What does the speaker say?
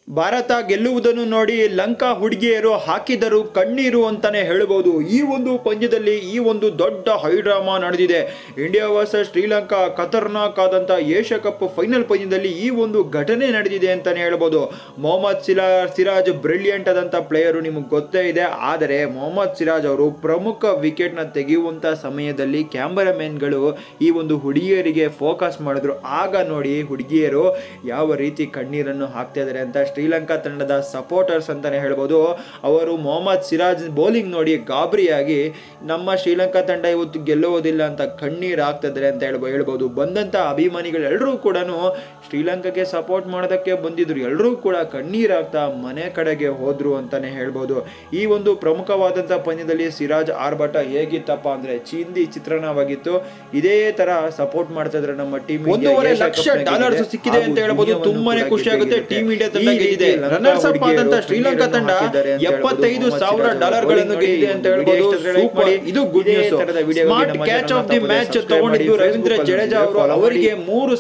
ಭಾರತ ಗೆಲ್ಲುವುದನ್ನು ನೋಡಿ ಲಂಕಾ ಹುಡುಗಿಯರು ಹಾಕಿದರು ಕಣ್ಣೀರು ಅಂತಾನೆ ಹೇಳ್ಬೋದು ಈ ಒಂದು ಪಂದ್ಯದಲ್ಲಿ ಈ ಒಂದು ದೊಡ್ಡ ಹೈಡ್ರಾಮಾ ನಡೆದಿದೆ ಇಂಡಿಯಾ ವರ್ಸಸ್ ಶ್ರೀಲಂಕಾ ಖತರ್ನಾಕ್ ಆದಂತ ಏಷ್ಯಾ ಕಪ್ ಫೈನಲ್ ಪಂದ್ಯದಲ್ಲಿ ಈ ಒಂದು ಘಟನೆ ನಡೆದಿದೆ ಅಂತಾನೆ ಹೇಳ್ಬೋದು ಮೊಹಮ್ಮದ್ ಸಿಲಾ ಸಿರಾಜ್ ಬ್ರಿಲಿಯಂಟ್ ಆದಂತ ಪ್ಲೇಯರು ನಿಮಗೆ ಗೊತ್ತೇ ಇದೆ ಆದರೆ ಮೊಹಮ್ಮದ್ ಸಿರಾಜ್ ಅವರು ಪ್ರಮುಖ ವಿಕೆಟ್ನ ತೆಗೆಯುವಂತ ಸಮಯದಲ್ಲಿ ಕ್ಯಾಮರಾಮನ್ಗಳು ಈ ಒಂದು ಹುಡುಗಿಯರಿಗೆ ಫೋಕಸ್ ಮಾಡಿದ್ರು ಆಗ ನೋಡಿ ಹುಡುಗಿಯರು ಯಾವ ರೀತಿ ಕಣ್ಣೀರನ್ನು ಹಾಕ್ತಾ ಇದ್ದಾರೆ ಅಂತ ಶ್ರೀಲಂಕಾ ತಂಡದ ಸಪೋರ್ಟರ್ಸ್ ಅಂತಾನೆ ಹೇಳ್ಬೋದು ಅವರು ಮೊಹಮ್ಮದ್ ಸಿರಾಜ್ ಬೌಲಿಂಗ್ ನೋಡಿ ಗಾಬರಿಯಾಗಿ ನಮ್ಮ ಶ್ರೀಲಂಕಾ ತಂಡ ಇವತ್ತು ಗೆಲ್ಲುವುದಿಲ್ಲ ಅಂತ ಕಣ್ಣೀರು ಹಾಕ್ತಾ ಇದ್ದಾರೆ ಅಂತ ಹೇಳ್ಬೋದು ಹೇಳ್ಬೋದು ಬಂದಂತ ಅಭಿಮಾನಿಗಳೆಲ್ಲರೂ ಕೂಡ ಶ್ರೀಲಂಕಾಗೆ ಸಪೋರ್ಟ್ ಮಾಡೋದಕ್ಕೆ ಬಂದಿದ್ರು ಎಲ್ಲರೂ ಕೂಡ ಕಣ್ಣೀರು ಹಾಕ್ತಾ ಮನೆ ಕಡೆಗೆ ಹೋದ್ರು ಅಂತಾನೆ ಹೇಳ್ಬೋದು ಈ ಒಂದು ಪ್ರಮುಖವಾದಂತ ಪಂದ್ಯದಲ್ಲಿ ಸಿರಾಜ್ ಆರ್ಭಟ ಹೇಗಿತ್ತಪ್ಪ ಅಂದ್ರೆ ಚಿಂದಿ ಚಿತ್ರಣವಾಗಿತ್ತು ಇದೇ ತರ ಸಪೋರ್ಟ್ ಮಾಡ್ತಾ ಇದ್ರೆ ನಮ್ಮ ಟೀಮ್ ಒಂದೂವರೆ ಲಕ್ಷ ಡಾಲರ್ಸ್ ಸಿಕ್ಕಿದೆ ಅಂತ ಹೇಳ್ಬೋದು. ತುಂಬಾನೇ ಖುಷಿ ಆಗುತ್ತೆ. ಟೀಮ್ ಇಂಡಿಯಾ ತಂಡ ಗೆದ್ದಿದೆ. ರನ್ನರ್ಸ್ ಅಪ್ ಆದಂತ ಶ್ರೀಲಂಕಾ ತಂಡ ಎಪ್ಪತ್ತೈದು ಸಾವಿರ ಡಾಲರ್ ಗಳನ್ನು ಗೆದ್ದಿದೆ ಅಂತ ಹೇಳ್ಬೋದು ಸೂಪರ್. ಇದು good news smart catch of the match ತಗೊಂಡಿದ್ದು ರವೀಂದ್ರ ಜಡೇಜಾ ಅವರು ಅವರಿಗೆ ಮೂರು